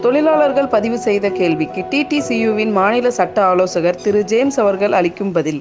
தொழிலாளர்கள் பதிவு செய்த கேள்விக்கு டிடிசியுவின் மாநில சட்ட ஆலோசகர் திரு ஜேம்ஸ் அவர்கள் அளிக்கும் பதில்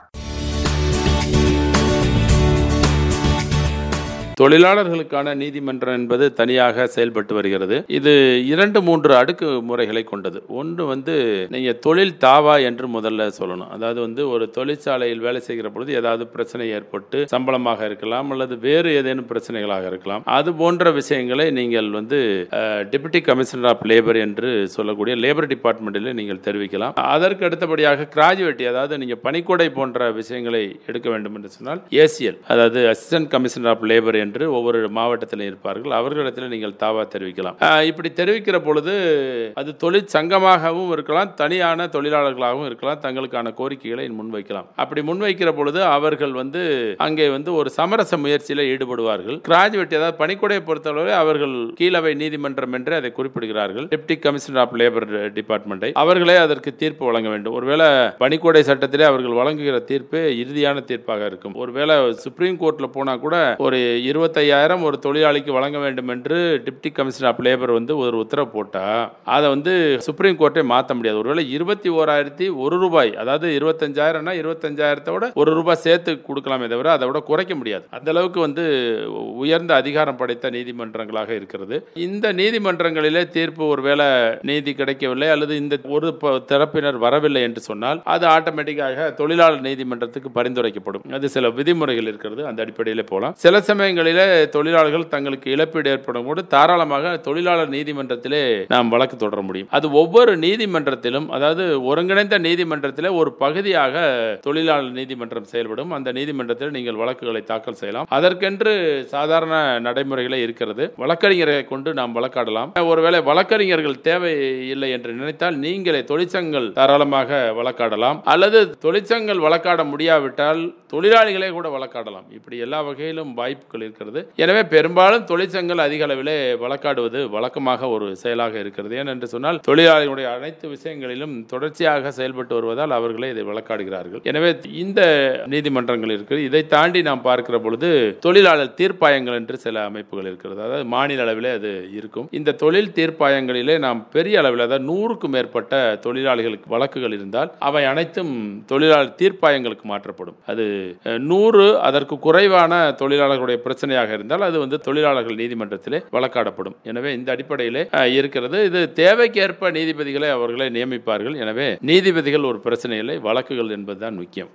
தொழிலாளர்களுக்கான நீதிமன்றம் என்பது தனியாக செயல்பட்டு வருகிறது இது இரண்டு மூன்று அடுக்கு முறைகளை கொண்டது ஒன்று வந்து நீங்க தொழில் தாவா என்று முதல்ல சொல்லணும் அதாவது வந்து ஒரு தொழிற்சாலையில் வேலை செய்கிற பொழுது ஏதாவது பிரச்சனை ஏற்பட்டு சம்பளமாக இருக்கலாம் அல்லது வேறு ஏதேனும் பிரச்சனைகளாக இருக்கலாம் அது போன்ற விஷயங்களை நீங்கள் வந்து டெபுட்டி கமிஷனர் ஆஃப் லேபர் என்று சொல்லக்கூடிய லேபர் டிபார்ட்மெண்ட்டில் நீங்கள் தெரிவிக்கலாம் அதற்கு அடுத்தபடியாக கிராஜுவேட்டி அதாவது நீங்கள் பணிக்கொடை போன்ற விஷயங்களை எடுக்க வேண்டும் என்று சொன்னால் ஏசிஎல் அதாவது அசிஸ்டன்ட் கமிஷனர் ஆஃப் லேபர் என்று ஒவ்வொரு மாவட்டத்தில் இருப்பார்கள் அவர்களிடத்தில் நீங்கள் தாவா தெரிவிக்கலாம் ஆஹ் இப்படி தெரிவிக்கிற பொழுது அது தொழிற்சங்கமாகவும் இருக்கலாம் தனியான தொழிலாளர்களாகவும் இருக்கலாம் தங்களுக்கான கோரிக்கைகளை முன்வைக்கலாம் அப்படி முன்வைக்கிற பொழுது அவர்கள் வந்து அங்கே வந்து ஒரு சமரச முயற்சியில் ஈடுபடுவார்கள் கிராஜுவேட் அதாவது பணிக்கொடையை பொறுத்தளவு அவர்கள் கீழவை நீதிமன்றம் என்று அதை குறிப்பிடுகிறார்கள் டெப்டி கமிஷனர் ஆஃப் லேபர் டிபார்ட்மெண்ட்டை அவர்களே அதற்கு தீர்ப்பு வழங்க வேண்டும் ஒருவேளை பணிக்கொடை சட்டத்திலே அவர்கள் வழங்குகிற தீர்ப்பு இறுதியான தீர்ப்பாக இருக்கும் ஒருவேளை சுப்ரீம் கோர்ட்ல போனா கூட ஒரு இருபத்தையாயிரம் ஒரு தொழிலாளிக்கு வழங்க வேண்டும் என்று டிப்டி கமிஷனர் ஆஃப் லேபர் வந்து ஒரு உத்தரவு போட்டா அதை வந்து சுப்ரீம் கோர்ட்டே மாற்ற முடியாது ஒருவேளை இருபத்தி ஓராயிரத்தி ஒரு ரூபாய் அதாவது இருபத்தஞ்சாயிரம்னா இருபத்தஞ்சாயிரத்தோட ஒரு ரூபாய் சேர்த்து கொடுக்கலாமே தவிர அதை விட குறைக்க முடியாது அந்த அளவுக்கு வந்து உயர்ந்த அதிகாரம் படைத்த நீதிமன்றங்களாக இருக்கிறது இந்த நீதிமன்றங்களிலே தீர்ப்பு ஒருவேளை நீதி கிடைக்கவில்லை அல்லது இந்த ஒரு ப- தரப்பினர் வரவில்லை என்று சொன்னால் அது ஆட்டோமேட்டிக்காக தொழிலாளர் நீதிமன்றத்துக்கு பரிந்துரைக்கப்படும் அது சில விதிமுறைகள் இருக்கிறது அந்த அடிப்படையில் போகலாம் சில சமயங்களிலே தொழிலாளர்கள் தங்களுக்கு இழப்பீடு ஏற்படும் போது தாராளமாக தொழிலாளர் நீதிமன்றத்திலே நாம் வழக்கு தொடர முடியும் அது ஒவ்வொரு நீதிமன்றத்திலும் அதாவது ஒருங்கிணைந்த நீதிமன்றத்திலே ஒரு பகுதியாக தொழிலாளர் நீதிமன்றம் செயல்படும் அந்த நீதிமன்றத்தில் நீங்கள் வழக்குகளை தாக்கல் செய்யலாம் அதற்கென்று சாதாரண நடைமுறைகளே இருக்கிறது வழக்கறிஞரை கொண்டு நாம் வழக்காடலாம் ஒருவேளை வழக்கறிஞர்கள் தேவை இல்லை என்று நினைத்தால் நீங்களே தொழிற்சங்கங்கள் தாராளமாக வழக்காடலாம் அல்லது தொழிற்சங்கங்கள் வழக்காட முடியாவிட்டால் தொழிலாளிகளே கூட வழக்காடலாம் இப்படி எல்லா வகையிலும் வாய்ப்புகள் இருக்கிறது எனவே பெரும்பாலும் தொழிற்சங்கங்கள் அதிக அளவிலே வழக்காடுவது வழக்கமாக ஒரு செயலாக இருக்கிறது ஏனென்று சொன்னால் தொழிலாளிகளுடைய அனைத்து விஷயங்களிலும் தொடர்ச்சியாக செயல்பட்டு வருவதால் அவர்களே இதை வழக்காடுகிறார்கள் எனவே இந்த நீதிமன்றங்கள் இருக்குது இதை தாண்டி நாம் பார்க்கிற பொழுது தொழிலாளர் தீர்ப்பாயங்கள் என்று சில அமைப்புகள் இருக்கிறது அதாவது மாநில அளவிலே அது இருக்கும் இந்த தொழில் தீர்ப்பாயங்களிலே நாம் பெரிய அளவில் அதாவது நூறுக்கும் மேற்பட்ட தொழிலாளிகளுக்கு வழக்குகள் இருந்தால் அவை அனைத்தும் தொழிலாளர் தீர்ப்பாயங்களுக்கு மாற்றப்படும் அது அஹ், நூறு அதற்கு குறைவான தொழிலாளர்களுடைய பிரச்சனையாக இருந்தால் அது வந்து தொழிலாளர்கள் நீதிமன்றத்திலே வழக்காடப்படும் எனவே இந்த அடிப்படையிலே அஹ், இருக்கிறது இது தேவைக்கேற்ப நீதிபதிகளை அவர்களே நியமிப்பார்கள் எனவே நீதிபதிகள் ஒரு பிரச்சனை இல்லை வழக்குகள் என்பதுதான் முக்கியம்